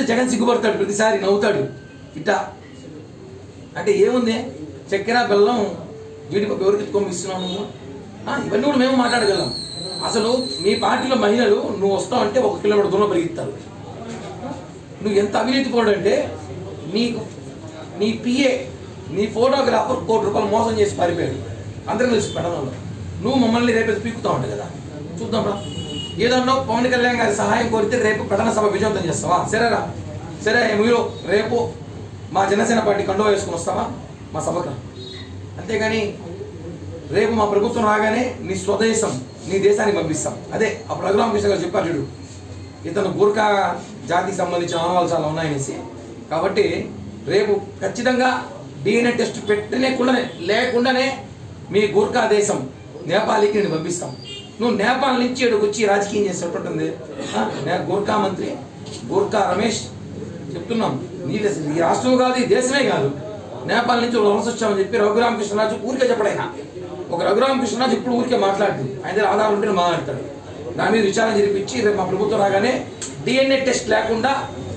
జగన్ సిగ్గుపడతాడు ప్రతిసారి నవ్వుతాడు ఇట్టా అంటే ఏముంది చక్కెర బెల్లం జీడిపప్పు ఎవరికి ఎత్తుకొని ఇస్తున్నావు నువ్వు ఆ, ఇవన్నీ కూడా మేము మాట్లాడగలం అసలు మీ పార్టీలో మహిళలు నువ్వు వస్తావు అంటే ఒక కిలోమీటర్ దూరం పరిగెత్తారు నువ్వు ఎంత అవినీతి పోడు అంటే నీకు నీ పిఏ నీ ఫోటోగ్రాఫర్ కోటి రూపాయలు మోసం చేసి పారిపోయాడు అందరికీ తెలిసి పెడదాంలో నువ్వు మమ్మల్ని రేపు పీకుతావు అంట కదా చూద్దాం రా ఏదన్నా పవన్ కళ్యాణ్ గారి సహాయం కోరితే రేపు ప్రధాన సభ విజయవంతం చేస్తావా సరేరా సరే మీరు రేపు మా జనసేన పార్టీ కండువా వేసుకుని వస్తావా మా సభకు రా. అంతేగాని రేపు మా ప్రభుత్వం రాగానే నీ స్వదేశం నీ దేశానికి పంపిస్తాం అదే అప్పుడు రఘురామకృష్ణ గారు చెప్పారు చూడు ఇతను గూర్ఖా జాతికి సంబంధించిన ఆనవాళ్ళు చాలా ఉన్నాయనేసి కాబట్టి రేపు ఖచ్చితంగా డిఎన్ఏ టెస్ట్ పెట్టలేకుండానే లేకుండానే మీ గూర్ఖా దేశం నేపాల్కి నేను పంపిస్తాం నువ్వు నేపాల్ నుంచి ఇక్కడికి వచ్చి రాజకీయం చేసేటట్టుంది ఆ, నే- గూర్ఖా మంత్రి గూర్ఖా రమేష్ చెప్తున్నాం నీ దేశం ఈ రాష్ట్రం కాదు ఈ దేశమే కాదు నేపాల్ నుంచి ఒక వలస వచ్చామని చెప్పి రఘురామకృష్ణరాజు ఊరికే చెప్పడైనా ఒక రఘురామకృష్ణరాజు ఇప్పుడు ఊరికే మాట్లాడు ఆయన దగ్గర ఆధారం ఉంటే మాట్లాడతాడు దాని మీద విచారణ జరిపించి రేపు మా ప్రభుత్వం రాగానే డిఎన్ఏ టెస్ట్ లేకుండా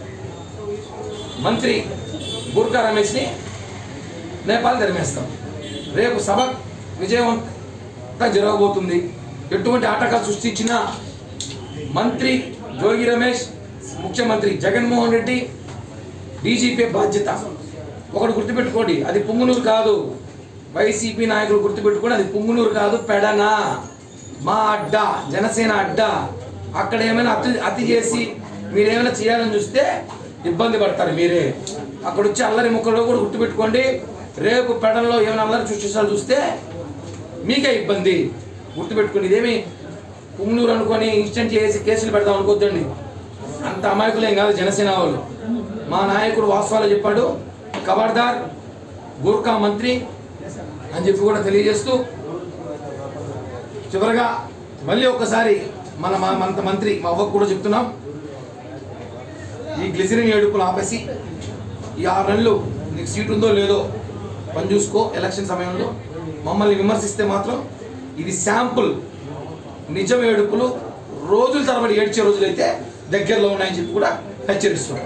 మంత్రి బుర్కా రమేష్ని నేపాల్ తరిమేస్తాం రేపు సభ విజయవంతంగా జరగబోతుంది ఎటువంటి ఆటకాలు సృష్టించిన మంత్రి జోగి రమేష్ ముఖ్యమంత్రి జగన్మోహన్ రెడ్డి డీజీపీ బాధ్యత ఒకటి గుర్తుపెట్టుకోండి అది పుంగునూరు కాదు వైసీపీ నాయకులు గుర్తుపెట్టుకోండి అది పుంగునూరు కాదు పెడన మా అడ్డ జనసేన అడ్డ అక్కడ ఏమైనా అతి అతి చేసి మీరు ఏమైనా చేయాలని చూస్తే ఇబ్బంది పడతారు మీరే అక్కడ వచ్చి అల్లరి ముక్కలు కూడా గుర్తుపెట్టుకోండి రేపు పెడల్లో ఏమైనా అల్లరి సృష్టించాలి చూస్తే మీకే ఇబ్బంది గుర్తుపెట్టుకోండి ఇదేమి పుంగునూరు అనుకొని ఇన్స్టెంట్ చేసి కేసులు పెడదాం అనుకోద్దండి అంత అమాయకులేం కాదు జనసేన వాళ్ళు మా నాయకుడు వాస్తవాలు చెప్పాడు ఖబర్దార్ గూర్ఖా మంత్రి అని చెప్పి కూడా తెలియజేస్తూ చివరగా మళ్ళీ ఒక్కసారి మన మా మన మంత్రి మా అవ్వకు కూడా చెప్తున్నాం ఈ గ్లిజరిన్ ఏడుపులు ఆపేసి ఈ ఆరు నెలలు నీకు సీట్ ఉందో లేదో పని చూసుకో ఎలక్షన్ సమయంలో మమ్మల్ని విమర్శిస్తే మాత్రం ఇది శాంపుల్ నిజం ఏడుపులు రోజుల తరబడి ఏడ్చే రోజులైతే దగ్గరలో ఉన్నాయని చెప్పి కూడా హెచ్చరిస్తున్నాం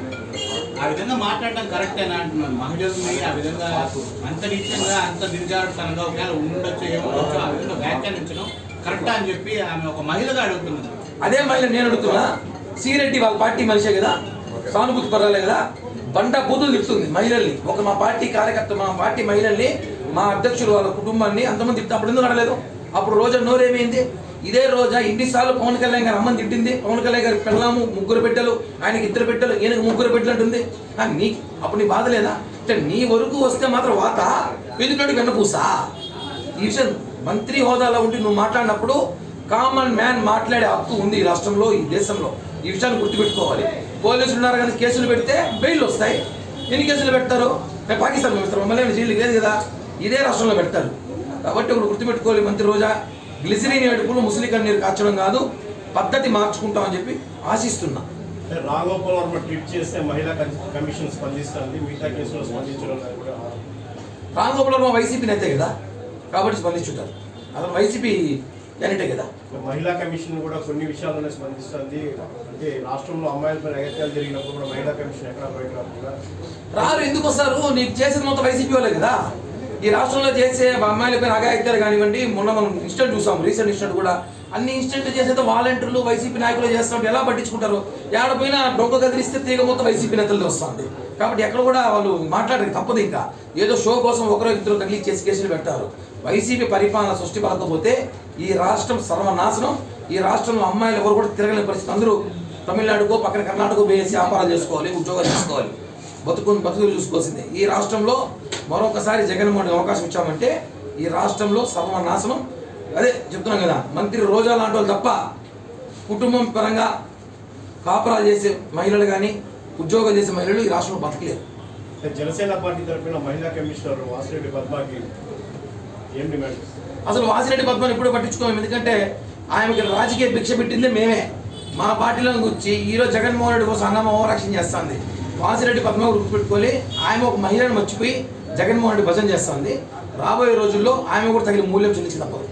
ఆ విధంగా మాట్లాడడం కరెక్టేనా అంటున్నాను మహిళల్ని ఆ విధంగా అంత నీచంగా అంత దిగజారుతనంగా ఒకవేళ ఉండొచ్చు ఏముండొచ్చు ఆ విధంగా వ్యాఖ్యానించడం కరెక్టా అని చెప్పి ఆమె ఒక మహిళగా అడుగుతున్నది అదే మహిళ నేను అడుగుతున్నా సిరెడ్డి వాళ్ళ పార్టీ మనిషే కదా సానుభూతి పర్వాలే కదా బండ బూతులు తిడుతుంది మహిళల్ని ఒక మా పార్టీ కార్యకర్త మా పార్టీ మహిళల్ని మా అధ్యక్షులు వాళ్ళ కుటుంబాన్ని అంతమంది తిట్టి అప్పుడు ఎందుకు అడలేదు అప్పుడు రోజా నోరేమైంది ఇదే రోజా ఇన్నిసార్లు పవన్ కళ్యాణ్ గారు అమ్మని తిట్టింది పవన్ కళ్యాణ్ గారి పిల్లము ముగ్గురు బిడ్డలు ఆయనకి ఇద్దరు బిడ్డలు ఈయనకి ముగ్గురు బిడ్డలు అంటుంది ఆ, నీ అప్పుడు నీ బాధ లేదా అంటే నీ వరకు వస్తే మాత్రం వాత ఎదుటోడికి వెన్నపూసా ఈ విషయం మంత్రి హోదాలో ఉండి నువ్వు మాట్లాడినప్పుడు కామన్ మ్యాన్ మాట్లాడే హక్కు ఉంది ఈ రాష్ట్రంలో ఈ దేశంలో ఈ విషయాన్ని గుర్తుపెట్టుకోవాలి పోలీసులు ఉన్నారు కానీ కేసులు పెడితే బెయిల్ వస్తాయి ఎన్ని కేసులు పెడతారు మేము పాకిస్తాన్ పంపిస్తారు మమ్మల్ని ఏమైనా జైలు లేదు కదా ఇదే రాష్ట్రంలో పెడతారు కాబట్టి ఒకటి గుర్తుపెట్టుకోవాలి మంత్రి రోజా గ్లిసిరిన్ ఏడుపులు ముసలి కన్నీరు కాచడం కాదు పద్ధతి మార్చుకుంటామని చెప్పి ఆశిస్తున్నా అంటే రాఘోపాల్ వర్మ ట్వీట్ చేస్తే మహిళా కమి- కమిషన్ స్పందిస్తుంది మిగతా కేసులో స్పందించడం లేదు కూడా రాంగోపాల్ వర్మ వైసీపీ నేతే కదా కాబట్టి స్పందించుంటారు అతను వైసీపీ క్యాండిడేటే కదా మహిళా కమిషన్ కూడా కొన్ని విషయాల్లోనే స్పందిస్తుంది అంటే రాష్ట్రంలో అమ్మాయిలపై అగత్యాలు జరిగినప్పుడు కూడా మహిళా కమిషన్ ఎక్కడ బయట రాకుండా రారు ఎందుకు వస్తారు నీకు చేసిన మొత్తం వైసీపీ వాళ్ళే కదా ఈ రాష్ట్రంలో చేసే అమ్మాయిలపై అగాయిత్యాలు కానివ్వండి మొన్న మనం ఇన్స్టెంట్ చూసాం రీసెంట్ ఇన్స్టెంట్ కూడా అన్ని ఇన్స్టెంట్ చేసేది వాలంటీర్లు వైసీపీ నాయకులు చేస్తుంటే ఎలా పట్టించుకుంటారు ఏడపోయినా డొంక కదిలిస్తే తీగ మొత్తం వైసీపీ నేతలతో వస్తుంది కాబట్టి ఎక్కడ కూడా వాళ్ళు మాట్లాడరు తప్పదు ఇంకా ఏదో షో కోసం ఒకరో ఇద్దరు తగిలిచ్చేసి కేసులు పెట్టారు వైసీపీ పరిపాలన సృష్టి పడకపోతే ఈ రాష్ట్రం సర్వనాశనం ఈ రాష్ట్రంలో అమ్మాయిలు ఎవరు కూడా తిరగలేని పరిస్థితి అందరూ తమిళనాడుకో పక్కన కర్ణాటక వేసి వ్యాపారాలు చేసుకోవాలి ఉద్యోగాలు చేసుకోవాలి బతుకు బతుకులు చూసుకోవాల్సిందే ఈ రాష్ట్రంలో మరొకసారి జగన్మోహన్ రెడ్డి అవకాశం ఇచ్చామంటే ఈ రాష్ట్రంలో సర్వనాశనం అదే చెప్తున్నాం కదా మంత్రి రోజా లాంటి వాళ్ళు తప్ప కుటుంబం పరంగా కాపురాలు చేసే మహిళలు కానీ ఉద్యోగాలు చేసే మహిళలు ఈ రాష్ట్రంలో బతకలేరు అంటే జనసేన పార్టీ తరఫున మహిళా కమిషనర్ వాసిరెడ్డి పద్మాకి ఏం డిమాండ్ చేస్తారు? అసలు వాసిరెడ్డి పద్మని ఎప్పుడూ పట్టించుకోము ఎందుకంటే ఆయనకి రాజకీయ భిక్ష పెట్టింది మేమే మా పార్టీలో వచ్చి ఈరోజు జగన్మోహన్ రెడ్డి కోసం అన్నమ్మ ఓవరాక్షన్ చేస్తుంది వాసిరెడ్డి పద్మ గుర్తుపెట్టుకోవాలి ఆమె ఒక మహిళను మర్చిపోయి జగన్మోహన్ రెడ్డి భజన చేస్తుంది రాబోయే రోజుల్లో ఆమె కూడా తగిన మూల్యం చెల్లించి తప్పదు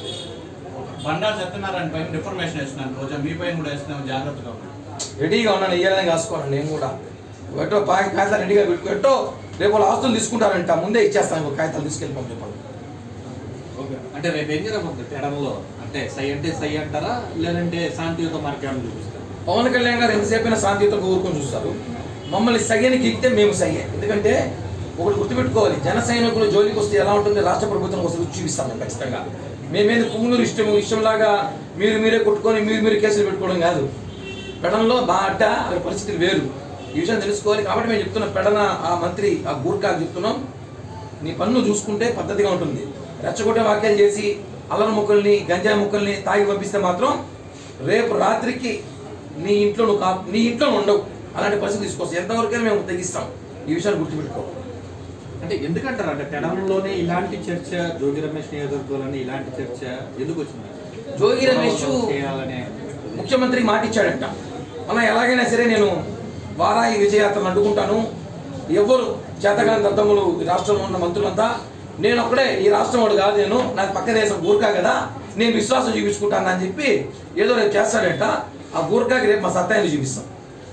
బండా సత్యనారాయణ పైన ఇన్ఫర్మేషన్ వేస్తున్నాను రోజా మీ పైన కూడా వేస్తున్నాము జాగ్రత్తగా ఉండండి. రెడీగా ఉన్నాను ఇయ్యాలని కాసుకోండి నేను కూడా ఎట్టో పాకి కాగితాలు రెడీగా పెట్టుకో ఎట్టో రేపు వాళ్ళు ఆస్తులు తీసుకుంటారంట ముందే ఇచ్చేస్తాను ఒక కాగితాలు తీసుకెళ్ళి చెప్పండి ఓకే అంటే రేపు ఏం జరగబోతుంది తెడంలో అంటే సై అంటే సై అంటారా లేదంటే శాంతియుత మార్గం చూపిస్తారు పవన్ కళ్యాణ్ గారు ఎంతసేపైనా శాంతియుతంగా ఊరుకొని చూస్తారు మమ్మల్ని సయ్యనికి ఇస్తే మేము సయ్యే ఎందుకంటే ఒకటి గుర్తుపెట్టుకోవాలి జన సైనికులు జోలికి వస్తే ఎలా ఉంటుంది రాష్ట్ర ప్రభుత్వం వస్తే చూపిస్తాం మేము ఖచ్చితంగా మేమేది పుంగునూరు ఇష్టం ఇష్టంలాగా మీరు మీరే కొట్టుకొని మీరు మీరు కేసులు పెట్టుకోవడం కాదు పెడంలో బాట అక్కడ పరిస్థితులు వేరు ఈ విషయం తెలుసుకోవాలి కాబట్టి మేము చెప్తున్నాం పెడన ఆ మంత్రి ఆ గూర్ఖాకు చెప్తున్నాం నీ పన్ను చూసుకుంటే పద్ధతిగా ఉంటుంది రెచ్చగొట్టే వాక్యాలు చేసి అల్లర ముక్కల్ని గంజాయి ముక్కల్ని తాగి పంపిస్తే మాత్రం రేపు రాత్రికి నీ ఇంట్లో నువ్వు కా నీ ఇంట్లో నువ్వు ఉండవు అలాంటి పరిస్థితి తీసుకొస్తాం ఎంతవరకైనా మేము తెగిస్తాం ఈ విషయాన్ని గుర్తుపెట్టుకో అంటే ఎందుకంటారు అంటే తెడంలోనే ఇలాంటి చర్చ జోగి రమేష్ నియోజకవర్గంలోనే ఇలాంటి చర్చ ఎందుకు వచ్చింది జోగి రమేష్ చేయాలనే ముఖ్యమంత్రికి మాట ఇచ్చాడంట అలా ఎలాగైనా సరే నేను వారాయి విజయాత్రను అడ్డుకుంటాను ఎవరు చేతగాని దద్దములు ఈ రాష్ట్రంలో ఉన్న మంత్రులంతా నేను ఒక్కడే ఈ రాష్ట్రం వాడు కాదు నేను నాకు పక్క దేశం గూర్ఖా కదా నేను విశ్వాసం చూపించుకుంటాను అని చెప్పి ఏదో రేపు చేస్తాడంట ఆ గూర్ఖాకి రేపు మా సత్తాన్ని చూపిస్తాం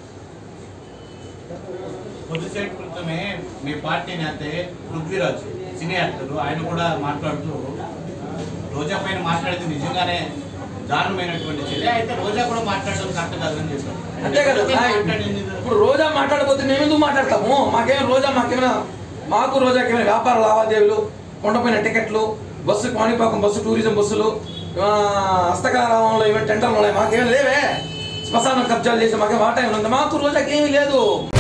కొద్దిసేపు క్రితమే మీ పార్టీ నేత పృథ్వీరాజ్ సినీ యాక్టర్ ఆయన కూడా మాట్లాడుతూ రోజా పైన మాట్లాడితే నిజంగానే దారుణమైనటువంటి చర్య అయితే రోజా కూడా మాట్లాడడం కరెక్ట్ కాదని చెప్పారు అంతే కదా మాట్లాడింది ఇప్పుడు రోజా మాట్లాడకపోతే మేము ఎందుకు మాట్లాడతాము మాకేమైనా రోజా మాకేమైనా మాకు రోజాకి ఏమైనా వ్యాపార లావాదేవీలు కొండపైన టికెట్లు బస్సు కాణిపాకం బస్సు టూరిజం బస్సులు ఆ, హస్తకళారామంలో ఏమైనా టెండర్లు ఉన్నాయి మాకేమీ లేవే శ్మశానం కబ్జాలు చేసి మాకేం వాటా ఏమైనా ఉందా మాకు రోజాకి ఏమీ లేదు